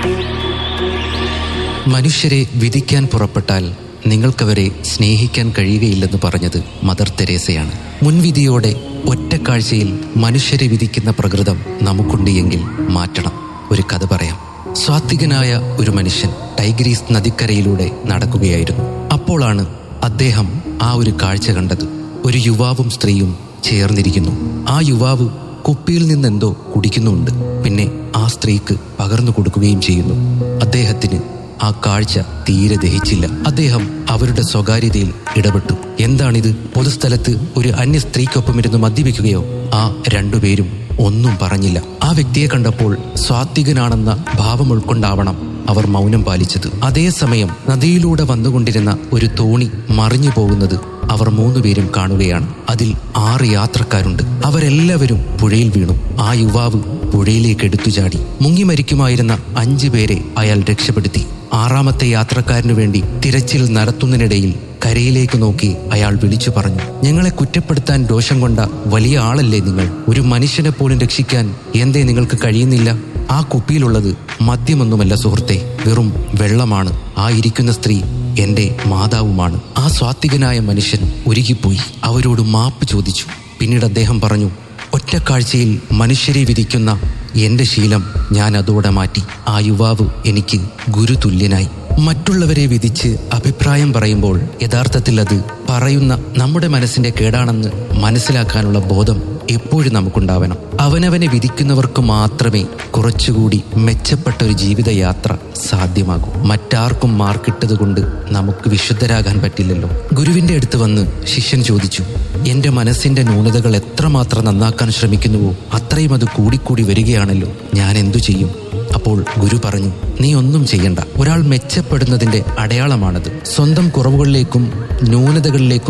മനുഷ്യരെ വിധിക്കാൻ പുറപ്പെട്ടാൽ നിങ്ങൾക്കവരെ സ്നേഹിക്കാൻ കഴിയുകയില്ലെന്ന് പറഞ്ഞത് മദർ തെരേസയാണ് മുൻവിധിയോടെ ഒറ്റക്കാഴ്ചയിൽ മനുഷ്യരെ വിധിക്കുന്ന പ്രകൃതം നമുക്കുണ്ട് എങ്കിൽ മാറ്റണം ഒരു കഥ പറയാം സ്വാത്വികനായ ഒരു മനുഷ്യൻ ടൈഗ്രീസ് നദിക്കരയിലൂടെ നടക്കുകയായിരുന്നു അപ്പോളാണ് അദ്ദേഹം ആ ഒരു കാഴ്ച കണ്ടത് ഒരു യുവാവും സ്ത്രീയും ചേർന്നിരിക്കുന്നു ആ യുവാവ് കുപ്പിയിൽ നിന്നെന്തോ കുടിക്കുന്നുണ്ട് പിന്നെ ആ സ്ത്രീക്ക് പകർന്നു കൊടുക്കുകയും ചെയ്യുന്നു അദ്ദേഹത്തിന് ആ കാഴ്ച തീരെ ദഹിച്ചില്ല അദ്ദേഹം അവരുടെ സ്വകാര്യതയിൽ ഇടപെട്ടു എന്താണിത് പൊതുസ്ഥലത്ത് ഒരു അന്യ സ്ത്രീക്കൊപ്പം ഇരുന്ന് മദ്യപിക്കുകയോ ആ രണ്ടുപേരും ഒന്നും പറഞ്ഞില്ല ആ വ്യക്തിയെ കണ്ടപ്പോൾ സ്വാത്വികനാണെന്ന ഭാവം ഉൾക്കൊണ്ടാവണം അവർ മൗനം പാലിച്ചത് അതേസമയം നദിയിലൂടെ വന്നുകൊണ്ടിരുന്ന ഒരു തോണി മറിഞ്ഞു പോകുന്നത് അവർ മൂന്നുപേരും കാണുകയാണ് അതിൽ ആറ് യാത്രക്കാരുണ്ട് അവരെല്ലാവരും പുഴയിൽ വീണു ആ യുവാവ് പുഴയിലേക്ക് എടുത്തു ചാടി മുങ്ങി മരിക്കുമായിരുന്ന അഞ്ചു പേരെ അയാൾ രക്ഷപ്പെടുത്തി ആറാമത്തെ യാത്രക്കാരനു വേണ്ടി തിരച്ചിൽ നടത്തുന്നതിനിടയിൽ കരയിലേക്ക് നോക്കി അയാൾ വിളിച്ചു പറഞ്ഞു ഞങ്ങളെ കുറ്റപ്പെടുത്താൻ രോഷം കൊണ്ട വലിയ ആളല്ലേ നിങ്ങൾ ഒരു മനുഷ്യനെ പോലും രക്ഷിക്കാൻ എന്തേ നിങ്ങൾക്ക് കഴിയുന്നില്ല ആ കുപ്പിയിലുള്ളത് മദ്യമൊന്നുമല്ല സുഹൃത്തെ വെറും വെള്ളമാണ് ആ ഇരിക്കുന്ന സ്ത്രീ എന്റെ മാതാവുമാണ് ആ സ്വാത്വികനായ മനുഷ്യൻ ഒരുകിപ്പോയി അവരോട് മാപ്പ് ചോദിച്ചു പിന്നീട് അദ്ദേഹം പറഞ്ഞു ഒറ്റക്കാഴ്ചയിൽ മനുഷ്യരെ വിധിക്കുന്ന എന്റെ ശീലം ഞാൻ അതോടെ മാറ്റി ആ യുവാവ് എനിക്ക് ഗുരുതുല്യനായി മറ്റുള്ളവരെ വിധിച്ച് അഭിപ്രായം പറയുമ്പോൾ യഥാർത്ഥത്തിൽ അത് പറയുന്ന നമ്മുടെ മനസ്സിന്റെ കേടാണെന്ന് മനസ്സിലാക്കാനുള്ള ബോധം എപ്പോഴും നമുക്കുണ്ടാവണം അവനവനെ വിധിക്കുന്നവർക്ക് മാത്രമേ കുറച്ചുകൂടി മെച്ചപ്പെട്ട ഒരു ജീവിതയാത്ര സാധ്യമാകൂ മറ്റാർക്കും മാർക്കിട്ടത് കൊണ്ട് നമുക്ക് വിശുദ്ധരാകാൻ പറ്റില്ലല്ലോ ഗുരുവിന്റെ അടുത്ത് വന്ന് ശിഷ്യൻ ചോദിച്ചു എന്റെ മനസ്സിന്റെ ന്യൂനതകൾ എത്രമാത്രം നന്നാക്കാൻ ശ്രമിക്കുന്നുവോ അത്രയും അത് കൂടിക്കൂടി വരികയാണല്ലോ ഞാൻ എന്തു ചെയ്യും അപ്പോൾ ഗുരു പറഞ്ഞു നീ ഒന്നും ചെയ്യണ്ട ഒരാൾ മെച്ചപ്പെടുന്നതിന്റെ അടയാളമാണത് സ്വന്തം കുറവുകളിലേക്കും ന്യൂനതകളിലേക്കും